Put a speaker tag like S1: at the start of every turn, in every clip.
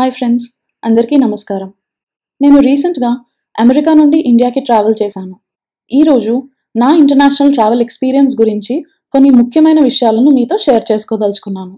S1: hi friends అందరికీ నమస్కారం నేను రీసెంట్గా అమెరికా నుండి ఇండియాకి ట్రావెల్ చేశాను ఈరోజు నా ఇంటర్నేషనల్ ట్రావెల్ ఎక్స్పీరియన్స్ గురించి కొన్ని ముఖ్యమైన విషయాలను మీతో షేర్ చేసుకోదలుచుకున్నాను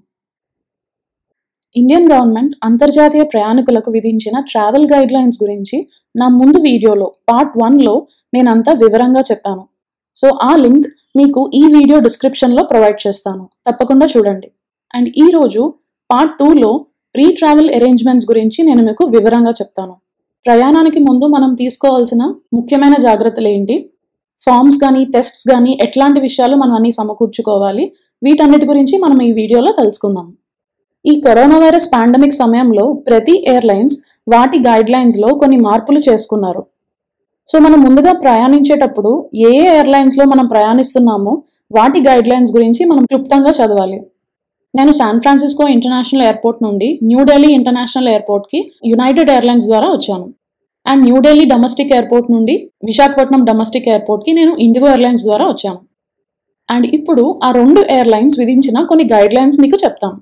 S1: ఇండియన్ గవర్నమెంట్ అంతర్జాతీయ ప్రయాణికులకు విధించిన ట్రావెల్ గైడ్ లైన్స్ గురించి నా ముందు వీడియోలో పార్ట్ వన్లో నేనంతా వివరంగా చెప్పాను సో ఆ లింక్ మీకు ఈ వీడియో డిస్క్రిప్షన్లో ప్రొవైడ్ చేస్తాను తప్పకుండా చూడండి అండ్ ఈరోజు పార్ట్ టూలో ప్రీ ట్రావెల్ అరేంజ్మెంట్స్ గురించి నేను మీకు వివరంగా చెప్తాను ప్రయాణానికి ముందు మనం తీసుకోవాల్సిన ముఖ్యమైన జాగ్రత్తలు ఏంటి ఫామ్స్ కానీ టెస్ట్స్ కానీ ఎట్లాంటి విషయాలు మనం అన్ని సమకూర్చుకోవాలి వీటన్నిటి గురించి మనం ఈ వీడియోలో తెలుసుకుందాం ఈ కరోనా వైరస్ పాండమిక్ సమయంలో ప్రతి ఎయిర్లైన్స్ వాటి గైడ్ లైన్స్లో కొన్ని మార్పులు చేసుకున్నారు సో మనం ముందుగా ప్రయాణించేటప్పుడు ఏ ఏ ఎయిర్లైన్స్లో మనం ప్రయాణిస్తున్నామో వాటి గైడ్ లైన్స్ గురించి మనం క్లుప్తంగా చదవాలి నేను శాన్ ఫ్రాన్సిస్కో ఇంటర్నేషనల్ ఎయిర్పోర్ట్ నుండి న్యూఢిల్లీ ఇంటర్నేషనల్ ఎయిర్పోర్ట్కి యునైటెడ్ ఎయిర్లైన్స్ ద్వారా వచ్చాను అండ్ న్యూఢిల్లీ డొమెస్టిక్ ఎయిర్పోర్ట్ నుండి విశాఖపట్నం డొమెస్టిక్ ఎయిర్పోర్ట్కి నేను ఇండిగో ఎయిర్లైన్స్ ద్వారా వచ్చాను అండ్ ఇప్పుడు ఆ రెండు ఎయిర్లైన్స్ విధించిన కొన్ని గైడ్ లైన్స్ మీకు చెప్తాను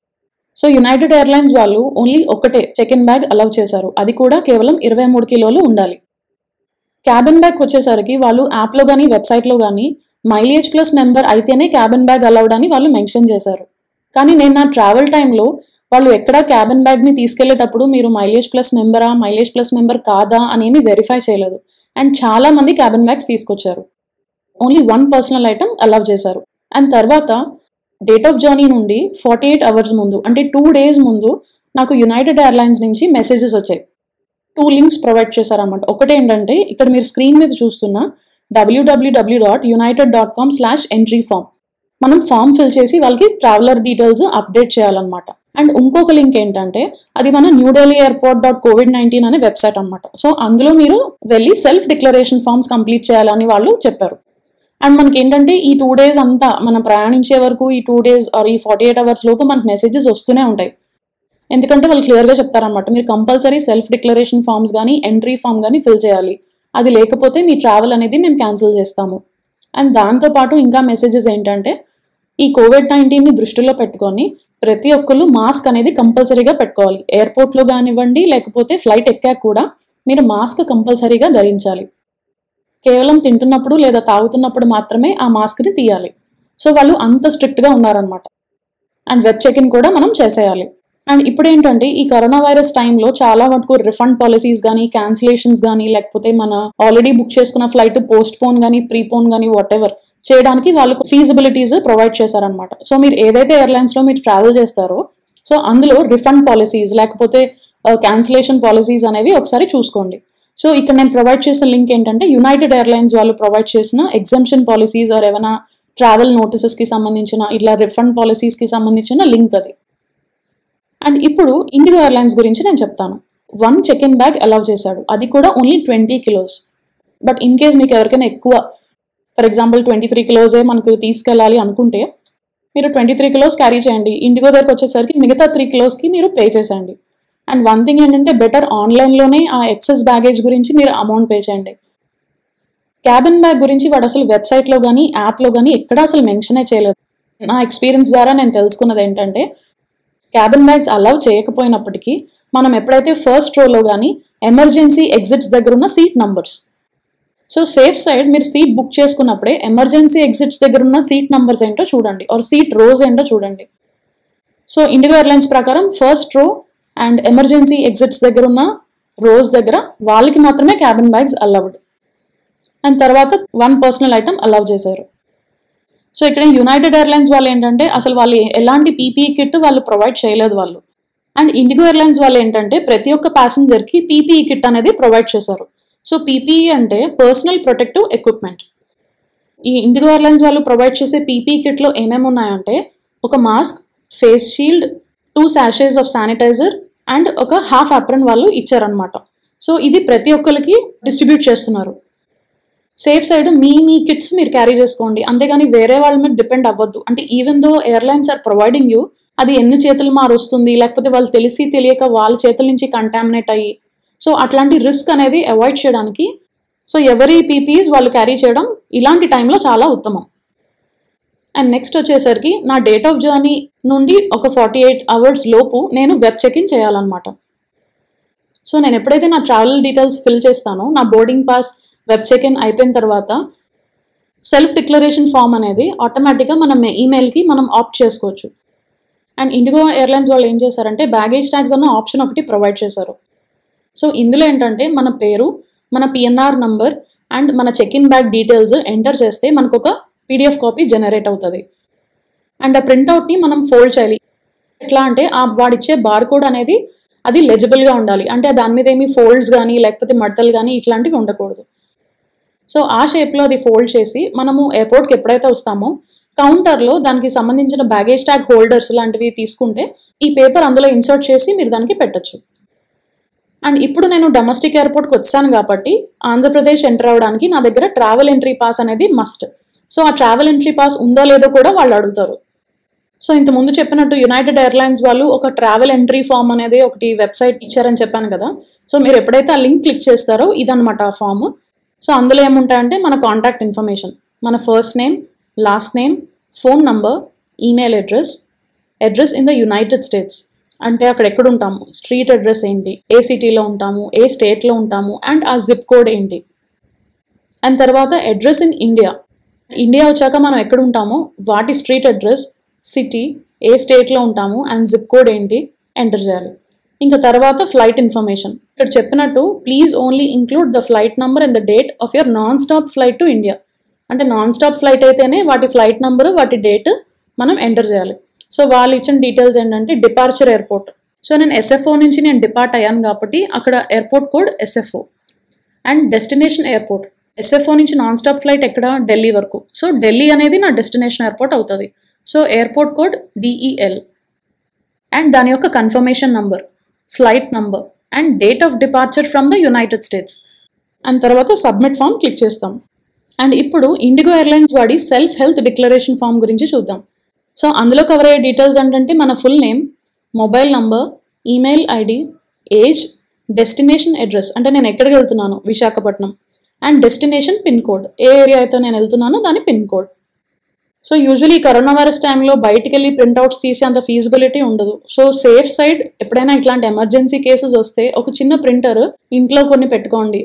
S1: సో యునైటెడ్ ఎయిర్లైన్స్ వాళ్ళు ఓన్లీ ఒకటే చెక్ ఇన్ బ్యాగ్ అలౌ చేశారు అది కూడా కేవలం ఇరవై మూడు కిలోలు ఉండాలి క్యాబిన్ బ్యాగ్ వచ్చేసరికి వాళ్ళు యాప్లో కానీ వెబ్సైట్లో కానీ మైలేజ్ ప్లస్ మెంబర్ అయితేనే క్యాబిన్ బ్యాగ్ అలౌడ్ అని వాళ్ళు మెన్షన్ చేశారు కానీ నేను నా ట్రావెల్ టైంలో వాళ్ళు ఎక్కడ క్యాబిన్ బ్యాగ్ని తీసుకెళ్లేటప్పుడు మీరు మైలేజ్ ప్లస్ మెంబరా మైలేజ్ ప్లస్ మెంబర్ కాదా అనేమి వెరిఫై చేయలేదు అండ్ చాలా మంది క్యాబిన్ బ్యాగ్స్ తీసుకొచ్చారు only one personal item allow చేశారు అండ్ తర్వాత డేట్ ఆఫ్ జర్నీ నుండి ఫార్టీ ఎయిట్ అవర్స్ ముందు అంటే టూ డేస్ ముందు నాకు యునైటెడ్ ఎయిర్లైన్స్ నుంచి మెసేజెస్ వచ్చాయి టూ లింక్స్ ప్రొవైడ్ చేశారన్నమాట ఒకటి ఏంటంటే ఇక్కడ మీరు స్క్రీన్ మీద చూస్తున్న W W W dot united dot com slash entry form మనం ఫామ్ ఫిల్ చేసి వాళ్ళకి ట్రావెలర్ డీటెయిల్స్ అప్డేట్ చేయాలన్నమాట అండ్ ఇంకొక లింక్ ఏంటంటే అది మన New Delhi airport dot Covid nineteen అనే వెబ్సైట్ అనమాట సో అందులో మీరు వెళ్ళి సెల్ఫ్ డిక్లరేషన్ ఫామ్స్ కంప్లీట్ చేయాలని వాళ్ళు చెప్పారు అండ్ మనకి ఏంటంటే ఈ టూ డేస్ అంతా మనం ప్రయాణించే వరకు ఈ టూ డేస్ ఆర్ ఈ ఫార్టీ ఎయిట్ అవర్స్ లోపు మనకు మెసేజెస్ వస్తూనే ఉంటాయి ఎందుకంటే వాళ్ళు క్లియర్గా చెప్తారనమాట మీరు కంపల్సరీ సెల్ఫ్ డిక్లరేషన్ ఫామ్స్ కానీ ఎంట్రీ ఫామ్ కానీ ఫిల్ చేయాలి అది లేకపోతే మీ ట్రావెల్ అనేది మేము క్యాన్సిల్ చేస్తాము అండ్ దాంతోపాటు ఇంకా మెసేజెస్ ఏంటంటే ఈ కోవిడ్ నైన్టీన్ని దృష్టిలో పెట్టుకొని ప్రతి ఒక్కరు మాస్క్ అనేది కంపల్సరీగా పెట్టుకోవాలి ఎయిర్పోర్ట్లో కానివ్వండి లేకపోతే ఫ్లైట్ ఎక్కాక కూడా మీరు మాస్క్ కంపల్సరీగా ధరించాలి కేవలం తింటున్నప్పుడు లేదా తాగుతున్నప్పుడు మాత్రమే ఆ మాస్క్ని తీయాలి సో వాళ్ళు అంత స్ట్రిక్ట్గా ఉన్నారనమాట అండ్ వెబ్ చెక్ ఇన్ కూడా మనం చేసేయాలి అండ్ ఇప్పుడు ఏంటంటే ఈ కరోనా వైరస్ టైంలో చాలా మటుకు రిఫండ్ పాలసీస్ కానీ క్యాన్సిలేషన్స్ కానీ లేకపోతే మన ఆల్రెడీ బుక్ చేసుకున్న ఫ్లైట్ పోస్ట్ పోన్ కానీ ప్రీపోన్ కానీ వాట్ ఎవర్ చేయడానికి వాళ్ళకు ఫీజిబిలిటీస్ ప్రొవైడ్ చేశారనమాట సో మీరు ఏదైతే ఎయిర్లైన్స్లో మీరు ట్రావెల్ చేస్తారో సో అందులో రిఫండ్ పాలసీస్ లేకపోతే క్యాన్సిలేషన్ పాలసీస్ అనేవి ఒకసారి చూసుకోండి సో ఇక్కడ నేను ప్రొవైడ్ చేసిన లింక్ ఏంటంటే యునైటెడ్ ఎయిర్లైన్స్ వాళ్ళు ప్రొవైడ్ చేసిన ఎగ్జామ్షన్ పాలసీస్ ఆర్ ఏమైనా ట్రావెల్ నోటీసెస్కి సంబంధించిన ఇట్లా రిఫండ్ పాలసీస్కి సంబంధించిన లింక్ అది అండ్ ఇప్పుడు ఇండిగో ఎయిర్లైన్స్ గురించి నేను చెప్తాను one check in bag allow చేశాడు అది కూడా only twenty kilos but in case మీకు ఎవరికైనా ఎక్కువ ఫర్ ఎగ్జాంపుల్ ట్వంటీ త్రీ కిలోసే మనకు తీసుకెళ్ళాలి అనుకుంటే మీరు ట్వంటీ త్రీ కిలోస్ క్యారీ చేయండి ఇండిగో దగ్గరకు వచ్చేసరికి మిగతా త్రీ కిలోస్కి మీరు పే చేసేయండి అండ్ వన్ థింగ్ ఏంటంటే బెటర్ ఆన్లైన్లోనే ఆ ఎక్సెస్ బ్యాగేజ్ గురించి మీరు అమౌంట్ పే చేయండి క్యాబిన్ బ్యాగ్ గురించి వాడు అసలు వెబ్సైట్లో కానీ యాప్లో కానీ ఎక్కడ అసలు మెన్షనే చేయలేదు నా ఎక్స్పీరియన్స్ ద్వారా నేను తెలుసుకున్నది ఏంటంటే క్యాబిన్ బ్యాగ్స్ అలౌ చేయకపోయినప్పటికీ మనం ఎప్పుడైతే ఫస్ట్ రోలో కానీ ఎమర్జెన్సీ ఎగ్జిట్స్ దగ్గర ఉన్న seat numbers so safe side మీరు సీట్ బుక్ చేసుకున్నప్పుడే ఎమర్జెన్సీ ఎగ్జిట్స్ దగ్గర ఉన్న సీట్ నంబర్స్ ఏంటో చూడండి ఆర్ సీట్ రోస్ ఏంటో చూడండి సో ఇండిగో ఎయిర్లైన్స్ ప్రకారం first row and emergency exits దగ్గర ఉన్న రోస్ దగ్గర వాళ్ళకి మాత్రమే క్యాబిన్ బ్యాగ్స్ అలౌడ్ అండ్ తర్వాత వన్ పర్సనల్ ఐటమ్ అలౌ చేశారు సో ఇక్కడ యునైటెడ్ ఎయిర్లైన్స్ వాళ్ళు ఏంటంటే అసలు వాళ్ళు ఎలాంటి పీపీఈ కిట్ వాళ్ళు ప్రొవైడ్ చేయలేదు వాళ్ళు అండ్ ఇండిగో ఎయిర్లైన్స్ వాళ్ళు ఏంటంటే ప్రతి ఒక్క ప్యాసింజర్కి పీపీఈ కిట్ అనేది ప్రొవైడ్ చేశారు సో పీపీఈ అంటే పర్సనల్ ప్రొటెక్టివ్ ఎక్విప్మెంట్ ఈ ఇండిగో ఎయిర్లైన్స్ వాళ్ళు ప్రొవైడ్ చేసే పీపీఈ కిట్లో ఏమేమి ఉన్నాయంటే ఒక మాస్క్ ఫేస్ షీల్డ్ టూ శాషేస్ ఆఫ్ శానిటైజర్ అండ్ ఒక హాఫ్ అప్రన్ వాళ్ళు ఇచ్చారనమాట సో ఇది ప్రతి ఒక్కరికి డిస్ట్రిబ్యూట్ చేస్తున్నారు సేఫ్ సైడ్ మీ మీ కిట్స్ మీరు క్యారీ చేసుకోండి అంతేగాని వేరే వాళ్ళ మీద డిపెండ్ అవ్వద్దు అంటే even though airlines are providing you అది ఎన్ని చేతులు మారు వస్తుంది లేకపోతే వాళ్ళు తెలిసి తెలియక వాళ్ళ చేతుల నుంచి కంటామినేట్ అయ్యి సో అట్లాంటి రిస్క్ అనేది అవాయిడ్ చేయడానికి సో ఎవరి పీపీస్ వాళ్ళు క్యారీ చేయడం ఇలాంటి టైంలో చాలా ఉత్తమం అండ్ నెక్స్ట్ వచ్చేసరికి నా డేట్ ఆఫ్ జర్నీ నుండి ఒక ఫార్టీ ఎయిట్ అవర్స్ లోపు నేను వెబ్ చెక్ ఇన్ చేయాలన్నమాట సో నేను ఎప్పుడైతే నా ట్రావెల్ డీటెయిల్స్ ఫిల్ చేస్తానో నా boarding pass web check in అయిపోయిన తర్వాత సెల్ఫ్ డిక్లరేషన్ ఫామ్ అనేది ఆటోమేటిక్గా మనం ఈమెయిల్కి మనం ఆప్ట్ చేసుకోవచ్చు అండ్ ఇండిగో ఎయిర్లైన్స్ వాళ్ళు ఏం చేశారంటే బ్యాగేజ్ ట్యాక్స్ అన్న ఆప్షన్ ఒకటి ప్రొవైడ్ చేశారు సో ఇందులో ఏంటంటే మన పేరు మన పిఎన్ఆర్ నంబర్ అండ్ మన check in bag details enter చేస్తే మనకు ఒక పీడిఎఫ్ కాపీ జనరేట్ అవుతుంది అండ్ ఆ ప్రింట్అవుట్ని మనం ఫోల్డ్ చేయాలి ఎట్లా అంటే ఆ వాడిచ్చే బార్ కోడ్ అనేది అది లెజిబుల్గా ఉండాలి అంటే దాని మీద ఏమి ఫోల్డ్స్ కానీ లేకపోతే మడతలు కానీ ఇట్లాంటివి ఉండకూడదు సో ఆ షేప్లో అది ఫోల్డ్ చేసి మనము ఎయిర్పోర్ట్కి ఎప్పుడైతే వస్తామో కౌంటర్లో దానికి సంబంధించిన బ్యాగేజ్ ట్యాగ్ హోల్డర్స్ లాంటివి తీసుకుంటే ఈ పేపర్ అందులో ఇన్సర్ట్ చేసి మీరు దానికి పెట్టచ్చు అండ్ ఇప్పుడు నేను డొమెస్టిక్ ఎయిర్పోర్ట్కి వచ్చాను కాబట్టి ఆంధ్రప్రదేశ్ ఎంటర్ అవ్వడానికి నా దగ్గర ట్రావెల్ ఎంట్రీ పాస్ అనేది మస్ట్ సో ఆ ట్రావెల్ ఎంట్రీ పాస్ ఉందో లేదో కూడా వాళ్ళు అడుగుతారు సో ఇంత ముందు చెప్పినట్టు యునైటెడ్ ఎయిర్లైన్స్ వాళ్ళు ఒక ట్రావెల్ ఎంట్రీ ఫామ్ అనేది ఒకటి వెబ్సైట్ ఇచ్చారని చెప్పాను కదా సో మీరు ఎప్పుడైతే ఆ లింక్ క్లిక్ చేస్తారో ఇదనమాట ఆ ఫామ్ సో అందులో ఏముంటాయంటే మన కాంటాక్ట్ ఇన్ఫర్మేషన్ మన first name last name phone number email address address in the United States అంటే అక్కడ ఎక్కడ ఉంటాము స్ట్రీట్ అడ్రస్ ఏంటి ఏ సిటీలో ఉంటాము ఏ స్టేట్లో ఉంటాము అండ్ ఆ జిప్ కోడ్ ఏంటి అండ్ తర్వాత అడ్రస్ ఇన్ ఇండియా ఇండియా వచ్చాక మనం ఎక్కడ ఉంటామో వాటి స్ట్రీట్ అడ్రస్ సిటీ ఏ స్టేట్లో ఉంటాము అండ్ జిప్ కోడ్ ఏంటి ఎంటర్ చేయాలి ఇంకా తర్వాత ఫ్లైట్ ఇన్ఫర్మేషన్ ఇక్కడ చెప్పినట్టు please only include the flight number and the date of your non stop flight to India అంటే నాన్ స్టాప్ ఫ్లైట్ అయితేనే వాటి ఫ్లైట్ నంబరు వాటి డేట్ మనం ఎంటర్ చేయాలి సో వాళ్ళు ఇచ్చిన డీటెయిల్స్ ఏంటంటే డిపార్చర్ ఎయిర్పోర్ట్ సో నేను ఎస్ఎఫ్ఓ నుంచి నేను డిపార్ట్ అయ్యాను కాబట్టి అక్కడ airport code SFO and destination airport SFO నుంచి నాన్ స్టాప్ ఫ్లైట్ ఎక్కడ ఢిల్లీ వరకు సో ఢిల్లీ అనేది నా డెస్టినేషన్ ఎయిర్పోర్ట్ అవుతుంది so airport code DEL and దాని యొక్క confirmation number flight number and date of departure from the United States and తర్వాత submit form click చేస్తాం అండ్ ఇప్పుడు ఇండిగో ఎయిర్లైన్స్ వాడి సెల్ఫ్ హెల్త్ డిక్లరేషన్ ఫామ్ గురించి చూద్దాం సో అందులో కవర్ అయ్యే డీటెయిల్స్ ఏంటంటే మన full name mobile number email ID age destination address అంటే నేను ఎక్కడికి వెళ్తున్నాను Visakhapatnam and destination pin code ఏ ఏరియా అయితే నేను వెళ్తున్నానో దాని pin code so usually corona virus టైంలో బయటికి వెళ్ళి ప్రింట్అవుట్స్ తీసే అంత ఫీజిబిలిటీ ఉండదు సో సేఫ్ సైడ్ ఎప్పుడైనా ఇట్లాంటి ఎమర్జెన్సీ కేసెస్ వస్తే ఒక చిన్న ప్రింటర్ ఇంట్లో కొన్ని పెట్టుకోండి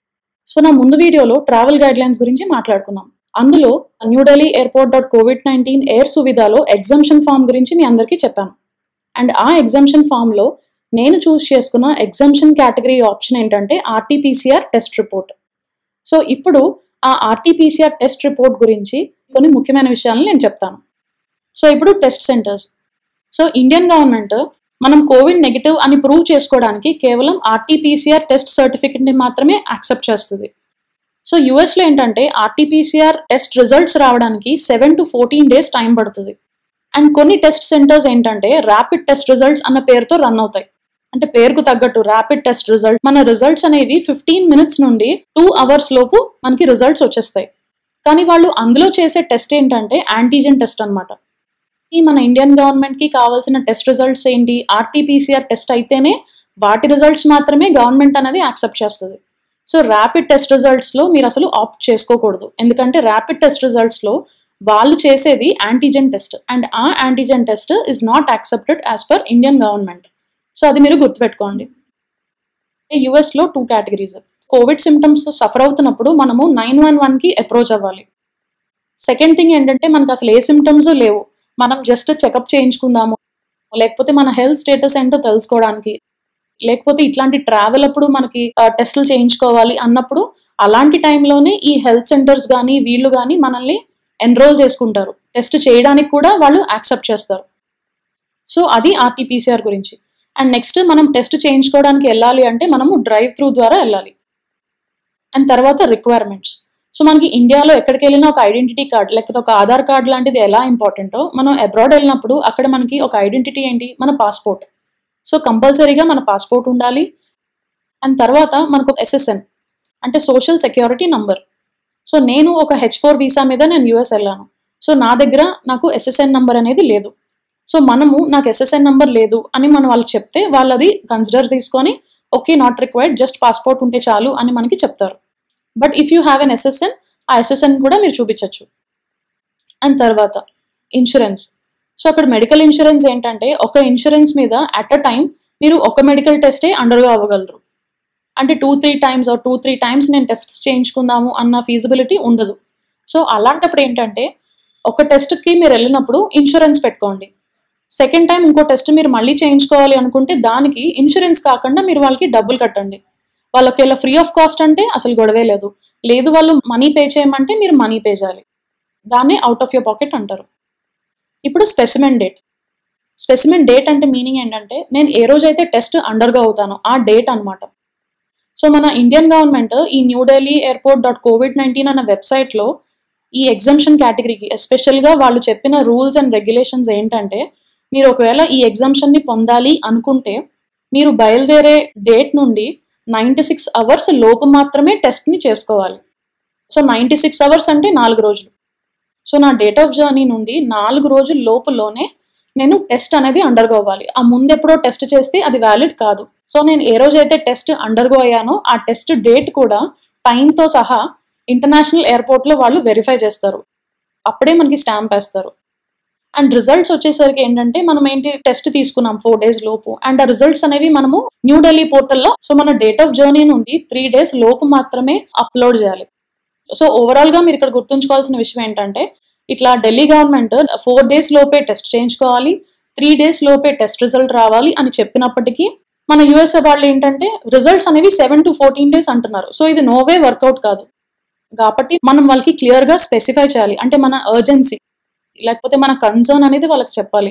S1: సో నా ముందు వీడియోలో ట్రావెల్ గైడ్ లైన్స్ గురించి మాట్లాడుకున్నాం అందులో New Delhi airport dot Covid nineteen air సువిధాలో exemption form గురించి మీ అందరికీ చెప్పాను అండ్ ఆ ఎగ్జామ్షన్ ఫామ్లో నేను చూస్ చేసుకున్న ఎగ్జామ్షన్ కేటగిరీ ఆప్షన్ ఏంటంటే ఆర్టీపీసీఆర్ టెస్ట్ రిపోర్ట్ సో ఇప్పుడు ఆ ఆర్టీపీసీఆర్ టెస్ట్ రిపోర్ట్ గురించి కొన్ని ముఖ్యమైన విషయాలను నేను చెప్తాను సో ఇప్పుడు test centres so Indian government మనం కోవిడ్ నెగిటివ్ అని ప్రూవ్ చేసుకోవడానికి కేవలం ఆర్టీపీసీఆర్ టెస్ట్ సర్టిఫికెట్ని మాత్రమే యాక్సెప్ట్ చేస్తుంది సో యుఎస్లో ఏంటంటే ఆర్టీపీసీఆర్ టెస్ట్ రిజల్ట్స్ రావడానికి seven to fourteen days time పడుతుంది అండ్ కొన్ని టెస్ట్ సెంటర్స్ ఏంటంటే ర్యాపిడ్ టెస్ట్ రిజల్ట్స్ అన్న పేరుతో రన్ అవుతాయి అంటే పేరుకు తగ్గట్టు ర్యాపిడ్ టెస్ట్ రిజల్ట్ మన రిజల్ట్స్ అనేవి ఫిఫ్టీన్ మినిట్స్ నుండి టూ అవర్స్ లోపు మనకి రిజల్ట్స్ వచ్చేస్తాయి కానీ వాళ్ళు అందులో చేసే టెస్ట్ ఏంటంటే యాంటీజెన్ టెస్ట్ అనమాట ఈ మన ఇండియన్ గవర్నమెంట్ కి కావాల్సిన టెస్ట్ రిజల్ట్స్ ఏంటి ఆర్టీపీసీఆర్ టెస్ట్ అయితేనే వాటి రిజల్ట్స్ మాత్రమే గవర్నమెంట్ అనేది యాక్సెప్ట్ చేస్తుంది సో ర్యాపిడ్ టెస్ట్ రిజల్ట్స్ లో మీరు అసలు ఆప్ట్ చేసుకోకూడదు ఎందుకంటే ర్యాపిడ్ టెస్ట్ రిజల్ట్స్ లో వాళ్ళు చేసేది యాంటీజెన్ టెస్ట్ అండ్ ఆ antigen test is not accepted as per Indian government so అది మీరు గుర్తుపెట్టుకోండి యుఎస్లో two categories covid symptoms suffer అవుతున్నప్పుడు మనము నైన్ వన్ వన్కి అప్రోచ్ అవ్వాలి సెకండ్ థింగ్ ఏంటంటే మనకు అసలు ఏ సిమ్టమ్స్ లేవు మనం జస్ట్ చెకప్ చేయించుకుందాము లేకపోతే మన హెల్త్ స్టేటస్ ఏంటో తెలుసుకోవడానికి లేకపోతే ఇట్లాంటి ట్రావెల్ అప్పుడు మనకి టెస్టులు చేయించుకోవాలి అన్నప్పుడు అలాంటి టైంలోనే ఈ హెల్త్ సెంటర్స్ కానీ వీళ్ళు కానీ మనల్ని ఎన్రోల్ చేసుకుంటారు టెస్ట్ చేయడానికి కూడా వాళ్ళు యాక్సెప్ట్ చేస్తారు సో అది ఆర్టీపీసీఆర్ గురించి అండ్ నెక్స్ట్ మనం టెస్ట్ చేయించుకోవడానికి వెళ్ళాలి అంటే మనము డ్రైవ్ త్రూ ద్వారా వెళ్ళాలి అండ్ తర్వాత రిక్వైర్మెంట్స్ సో మనకి ఇండియాలో ఎక్కడికి వెళ్ళినా ఒక ఐడెంటిటీ కార్డ్ లేకపోతే ఒక ఆధార్ కార్డ్ లాంటిది ఎలా ఇంపార్టెంటో మనం అబ్రాడ్ వెళ్ళినప్పుడు అక్కడ మనకి ఒక ఐడెంటిటీ ఏంటి మన పాస్పోర్ట్ సో కంపల్సరీగా మన పాస్పోర్ట్ ఉండాలి అండ్ తర్వాత మనకు ఎస్ఎస్ఎన్ అంటే సోషల్ సెక్యూరిటీ నంబర్ సో నేను ఒక హెచ్ ఫోర్ వీసా మీద నేను యూఎస్ వెళ్ళాను సో నా దగ్గర నాకు ఎస్ఎస్ఎన్ నంబర్ అనేది లేదు సో మనము నాకు ఎస్ఎస్ఎన్ నంబర్ లేదు అని మనం వాళ్ళకి చెప్తే వాళ్ళు అది కన్సిడర్ తీసుకొని okay not required just passport ఉంటే చాలు అని మనకి చెప్తారు but if you have an SSN ఆ ఎస్ఎస్ఎన్ కూడా మీరు చూపించవచ్చు అండ్ తర్వాత ఇన్సూరెన్స్ సో అక్కడ మెడికల్ ఇన్సూరెన్స్ ఏంటంటే ఒక ఇన్సూరెన్స్ మీద అట్ అ టైం మీరు ఒక మెడికల్ టెస్టే అండర్గా అవ్వగలరు అంటే two three times or two three times నేను టెస్ట్స్ చేయించుకుందాము అన్న ఫీజిబిలిటీ ఉండదు సో అలాంటప్పుడు ఏంటంటే ఒక టెస్ట్కి మీరు వెళ్ళినప్పుడు ఇన్సూరెన్స్ పెట్టుకోండి సెకండ్ టైం ఇంకో టెస్ట్ మీరు మళ్ళీ చేయించుకోవాలి అనుకుంటే దానికి ఇన్సూరెన్స్ కాకుండా మీరు వాళ్ళకి డబ్బులు కట్టండి వాళ్ళు ఒకవేళ ఫ్రీ ఆఫ్ కాస్ట్ అంటే అసలు గొడవే లేదు లేదు వాళ్ళు మనీ పే చేయమంటే మీరు మనీ పే చేయాలి దాన్ని అవుట్ ఆఫ్ యూర్ పాకెట్ అంటారు ఇప్పుడు స్పెసిమెన్ డేట్ స్పెసిమెన్ డేట్ అంటే మీనింగ్ ఏంటంటే నేను ఏ రోజైతే టెస్ట్ అండర్గా అవుతానో ఆ డేట్ అనమాట సో మన ఇండియన్ గవర్నమెంట్ ఈ New Delhi airport dot Covid nineteen అన్న వెబ్సైట్లో ఈ ఎగ్జామ్షన్ కేటగిరీకి ఎస్పెషల్గా వాళ్ళు చెప్పిన రూల్స్ అండ్ రెగ్యులేషన్స్ ఏంటంటే మీరు ఒకవేళ ఈ ఎగ్జామ్షన్ని పొందాలి అనుకుంటే మీరు బయలుదేరే డేట్ నుండి నైంటీ సిక్స్ అవర్స్ లోపు మాత్రమే టెస్ట్ని చేసుకోవాలి సో నైంటీ సిక్స్ అవర్స్ అంటే నాలుగు రోజులు సో నా డేట్ ఆఫ్ జర్నీ నుండి నాలుగు రోజుల లోపులోనే నేను టెస్ట్ అనేది అండర్గో అవ్వాలి ఆ ముందు ఎప్పుడో టెస్ట్ చేస్తే అది వ్యాలిడ్ కాదు సో నేను ఏ రోజైతే టెస్ట్ అండర్గో అయ్యానో ఆ టెస్ట్ డేట్ కూడా టైంతో సహా ఇంటర్నేషనల్ ఎయిర్పోర్ట్లో వాళ్ళు వెరిఫై చేస్తారు అప్పుడే మనకి స్టాంప్ వేస్తారు అండ్ రిజల్ట్స్ వచ్చేసరికి ఏంటంటే మనం ఏంటి టెస్ట్ తీసుకున్నాం ఫోర్ డేస్ లోపు అండ్ ఆ రిజల్ట్స్ అనేవి మనము న్యూఢిల్లీ పోర్టల్లో సో మన డేట్ ఆఫ్ జర్నీ నుండి త్రీ డేస్ లోపు మాత్రమే అప్లోడ్ చేయాలి సో ఓవరాల్ గా మీరు ఇక్కడ గుర్తుంచుకోవాల్సిన విషయం ఏంటంటే ఇట్లా ఢిల్లీ గవర్నమెంట్ ఫోర్ డేస్ లోపే టెస్ట్ చేయించుకోవాలి త్రీ డేస్ లోపే టెస్ట్ రిజల్ట్ రావాలి అని చెప్పినప్పటికీ మన యుఎస్ఏ వాళ్ళు ఏంటంటే రిజల్ట్స్ అనేవి సెవెన్ టు ఫోర్టీన్ డేస్ అంటున్నారు సో ఇది నోవే వర్కౌట్ కాదు కాబట్టి మనం వాళ్ళకి క్లియర్ గా స్పెసిఫై చేయాలి అంటే మన అర్జెన్సీ లేకపోతే మన కన్సర్న్ అనేది వాళ్ళకి చెప్పాలి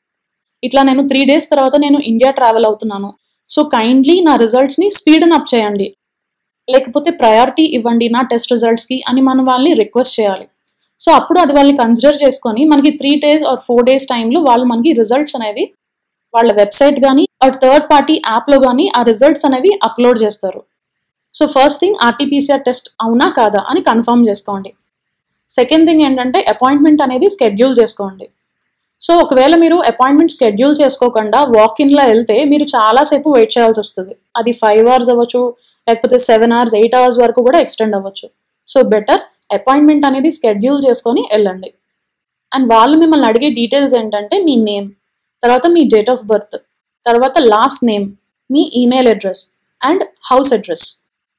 S1: ఇట్లా నేను త్రీ డేస్ తర్వాత నేను ఇండియా ట్రావెల్ అవుతున్నాను సో కైండ్లీ నా రిజల్ట్స్ ని స్పీడ్ అప్ చేయండి లేకపోతే ప్రయారిటీ ఇవ్వండి నా టెస్ట్ రిజల్ట్స్కి అని మనం వాళ్ళని రిక్వెస్ట్ చేయాలి సో అప్పుడు అది వాళ్ళని కన్సిడర్ చేసుకొని మనకి three days or four days టైంలో వాళ్ళు మనకి రిజల్ట్స్ అనేవి వాళ్ళ వెబ్సైట్ కానీ ఆర్ థర్డ్ పార్టీ యాప్లో కానీ ఆ రిజల్ట్స్ అనేవి అప్లోడ్ చేస్తారు so first thing RTPCR test అవునా కాదా అని కన్ఫర్మ్ చేసుకోండి సెకండ్ థింగ్ ఏంటంటే అపాయింట్మెంట్ అనేది స్కెడ్యూల్ చేసుకోండి సో ఒకవేళ మీరు అపాయింట్మెంట్ స్కెడ్యూల్ చేసుకోకుండా వాక్ ఇన్లో వెళ్తే మీరు చాలాసేపు వెయిట్ చేయాల్సి వస్తుంది అది ఫైవ్ అవర్స్ అవ్వచ్చు లేకపోతే సెవెన్ అవర్స్ ఎయిట్ అవర్స్ వరకు కూడా ఎక్స్టెండ్ అవ్వచ్చు సో బెటర్ అపాయింట్మెంట్ అనేది స్కెడ్యూల్ చేసుకొని వెళ్ళండి అండ్ వాళ్ళు మిమ్మల్ని అడిగే డీటెయిల్స్ ఏంటంటే మీ నేమ్ తర్వాత మీ డేట్ ఆఫ్ బర్త్ తర్వాత లాస్ట్ నేమ్ మీ email address and house address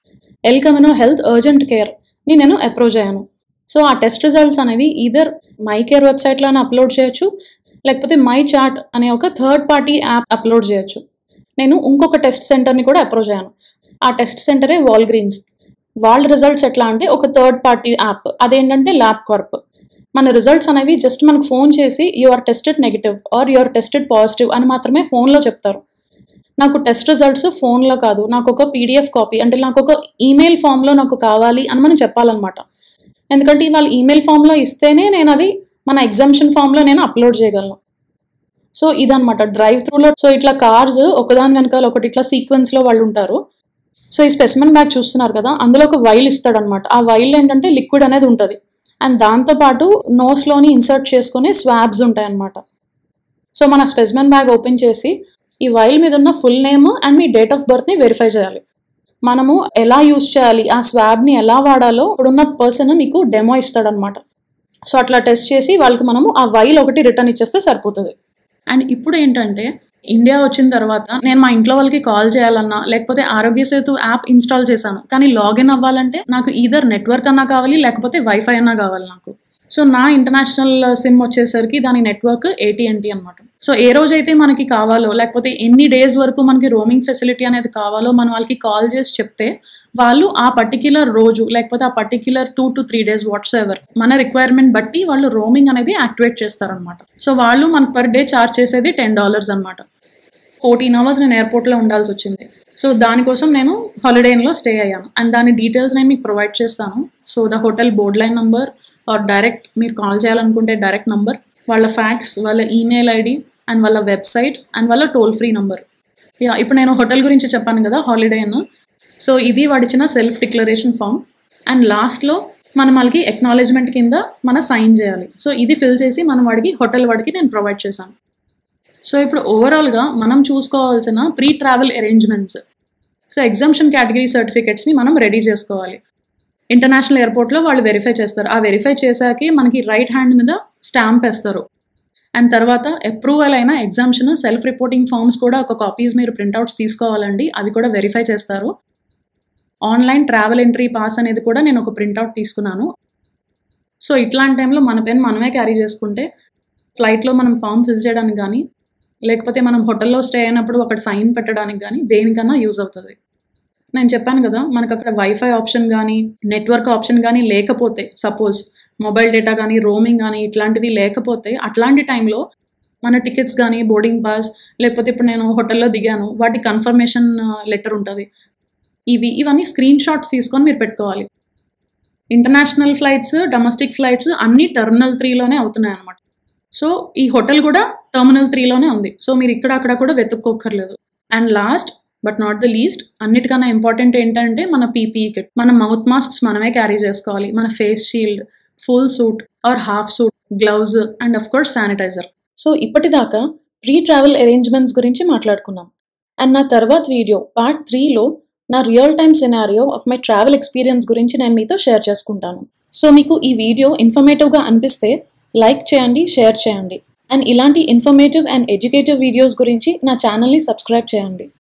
S1: El Camino health urgent కేర్ని నేను అప్రోచ్ అయ్యాను సో ఆ టెస్ట్ రిజల్ట్స్ అనేవి ఈధర్ మై కేర్ వెబ్సైట్లోనే అప్లోడ్ చేయొచ్చు లేకపోతే మై చార్ట్ అనే ఒక థర్డ్ పార్టీ యాప్ అప్లోడ్ చేయొచ్చు నేను ఇంకొక టెస్ట్ సెంటర్ని కూడా అప్రోచ్ అయ్యాను ఆ టెస్ట్ సెంటరే వాల్గ్రీన్స్ వాళ్ళ రిజల్ట్స్ ఎట్లా అంటే ఒక థర్డ్ పార్టీ యాప్ అదేంటంటే ల్యాబ్ కార్ప్ మన రిజల్ట్స్ అనేవి జస్ట్ మనకు ఫోన్ చేసి you are tested negative or you are tested positive అని మాత్రమే ఫోన్లో చెప్తారు నాకు టెస్ట్ రిజల్ట్స్ ఫోన్లో కాదు నాకు ఒక పీడిఎఫ్ కాపీ అంటే నాకు ఒక ఈమెయిల్ ఫామ్లో నాకు కావాలి అని మనం చెప్పాలన్నమాట ఎందుకంటే వాళ్ళు ఈమెయిల్ ఫామ్లో ఇస్తేనే నేను అది మన ఎగ్జామ్షన్ ఫామ్లో నేను అప్లోడ్ చేయగలను సో ఇదనమాట డ్రైవ్ త్రూలో సో ఇట్లా కార్స్ ఒకదాని వెనకాల ఒకటి ఇట్లా సీక్వెన్స్లో వాళ్ళు ఉంటారు సో ఈ స్పెసిమన్ బ్యాగ్ చూస్తున్నారు కదా అందులో ఒక వైల్ ఇస్తాడనమాట ఆ వైల్ ఏంటంటే లిక్విడ్ అనేది ఉంటుంది అండ్ దాంతోపాటు నోస్లోని ఇన్సర్ట్ చేసుకునే స్వాబ్స్ ఉంటాయి అన్నమాట సో మన స్పెసిమన్ బ్యాగ్ ఓపెన్ చేసి ఈ వైల్ మీద ఉన్న ఫుల్ నేమ్ అండ్ మీ డేట్ ఆఫ్ బర్త్ని వెరిఫై చేయాలి మనము ఎలా యూస్ చేయాలి ఆ స్వాబ్ని ఎలా వాడాలో ఇప్పుడున్న పర్సన్ మీకు డెమో ఇస్తాడనమాట సో అట్లా టెస్ట్ చేసి వాళ్ళకి మనము ఆ వైల్ ఒకటి రిటర్న్ ఇచ్చేస్తే సరిపోతుంది అండ్ ఇప్పుడు ఏంటంటే ఇండియా వచ్చిన తర్వాత నేను మా ఇంట్లో వాళ్ళకి కాల్ చేయాలన్నా లేకపోతే ఆరోగ్య సేతు యాప్ ఇన్స్టాల్ చేశాను కానీ లాగిన్ అవ్వాలంటే నాకు ఈధర్ నెట్వర్క్ అన్నా కావాలి లేకపోతే వైఫై అన్నా కావాలి నాకు సో నా ఇంటర్నేషనల్ సిమ్ వచ్చేసరికి దాని నెట్వర్క్ ఏటీఎన్టీ అనమాట సో ఏ రోజైతే మనకి కావాలో లేకపోతే ఎన్ని డేస్ వరకు మనకి రోమింగ్ ఫెసిలిటీ అనేది కావాలో మనం వాళ్ళకి కాల్ చేసి చెప్తే వాళ్ళు ఆ పర్టిక్యులర్ రోజు లేకపోతే ఆ particular two to three days whatsoever మన రిక్వైర్మెంట్ బట్టి వాళ్ళు రోమింగ్ అనేది యాక్టివేట్ చేస్తారనమాట సో వాళ్ళు మన పర్ డే చార్జ్ చేసేది టెన్ డాలర్స్ అనమాట ఫోర్టీన్ అవర్స్ నేను ఎయిర్పోర్ట్లో ఉండాల్సి వచ్చింది సో దానికోసం నేను హాలిడేలో స్టే అయ్యాను అండ్ దాని డీటెయిల్స్ నేను మీకు ప్రొవైడ్ చేస్తాను so the hotel board line number or direct మీరు కాల్ చేయాలనుకుంటే డైరెక్ట్ నంబర్ వాళ్ళ ఫ్యాక్స్ వాళ్ళ ఈమెయిల్ ఐడి అండ్ వాళ్ళ వెబ్సైట్ అండ్ వాళ్ళ టోల్ ఫ్రీ నంబర్ యా ఇప్పుడు నేను హోటల్ గురించి చెప్పాను కదా హాలిడే అని సో ఇది వాడిచ్చిన సెల్ఫ్ డిక్లరేషన్ ఫామ్ అండ్ లాస్ట్లో మనం వాళ్ళకి ఎక్నాలెడ్జ్మెంట్ కింద మన సైన్ చేయాలి సో ఇది ఫిల్ చేసి మనం వాడికి హోటల్ వాడికి నేను ప్రొవైడ్ చేశాను సో ఇప్పుడు ఓవరాల్గా మనం చూసుకోవాల్సిన pre travel arrangements so exemption category సర్టిఫికెట్స్ని మనం రెడీ చేసుకోవాలి ఇంటర్నేషనల్ ఎయిర్పోర్ట్లో వాళ్ళు వెరిఫై చేస్తారు ఆ వెరిఫై చేశాకే మనకి రైట్ హ్యాండ్ మీద స్టాంప్ వేస్తారు అండ్ తర్వాత అప్రూవల్ అయిన ఎగ్జామ్షన్ సెల్ఫ్ రిపోర్టింగ్ ఫామ్స్ కూడా ఒక కాపీస్ మీరు ప్రింట్అవుట్స్ తీసుకోవాలండి అవి కూడా వెరిఫై చేస్తారు ఆన్లైన్ ట్రావెల్ ఎంట్రీ పాస్ అనేది కూడా నేను ఒక ప్రింట్అవుట్ తీసుకున్నాను సో ఇట్లాంటి టైంలో మన పెన్ మనమే క్యారీ చేసుకుంటే ఫ్లైట్లో మనం ఫామ్ ఫిల్ చేయడానికి కానీ లేకపోతే మనం హోటల్లో స్టే అయినప్పుడు అక్కడ సైన్ పెట్టడానికి కానీ దేనికన్నా యూజ్ అవుతుంది నేను చెప్పాను కదా మనకు అక్కడ వైఫై ఆప్షన్ కానీ నెట్వర్క్ ఆప్షన్ కానీ లేకపోతే సపోజ్ మొబైల్ డేటా కానీ రోమింగ్ కానీ ఇట్లాంటివి లేకపోతే అట్లాంటి టైంలో మన టికెట్స్ కానీ బోర్డింగ్ పాస్ లేకపోతే ఇప్పుడు నేను హోటల్లో దిగాను వాటి కన్ఫర్మేషన్ లెటర్ ఉంటుంది ఇవి ఇవన్నీ స్క్రీన్ షాట్స్ తీసుకొని మీరు పెట్టుకోవాలి ఇంటర్నేషనల్ ఫ్లైట్స్ డొమెస్టిక్ ఫ్లైట్స్ అన్ని టెర్మినల్ త్రీలోనే అవుతున్నాయి అనమాట సో ఈ హోటల్ కూడా టర్మినల్ త్రీలోనే ఉంది సో మీరు ఇక్కడ అక్కడ కూడా వెతుక్కోక్కర్లేదు and last but not the least అన్నిటికన్నా ఇంపార్టెంట్ ఏంటంటే మన పీపీఈ కిట్ మన మౌత్ మాస్క్స్ మనమే క్యారీ చేసుకోవాలి మన face shield full suit or half suit gloves and of course sanitiser so ఇప్పటిదాకా ప్రీ ట్రావెల్ అరేంజ్మెంట్స్ గురించి మాట్లాడుకున్నాం అండ్ నా తర్వాత వీడియో పార్ట్ త్రీలో నా real time scenario of my travel experience గురించి నేను మీతో షేర్ చేసుకుంటాను సో మీకు ఈ వీడియో ఇన్ఫర్మేటివ్గా అనిపిస్తే లైక్ చేయండి షేర్ చేయండి అండ్ ఇలాంటి ఇన్ఫర్మేటివ్ అండ్ ఎడ్యుకేటివ్ వీడియోస్ గురించి నా ఛానల్ని సబ్స్క్రైబ్ చేయండి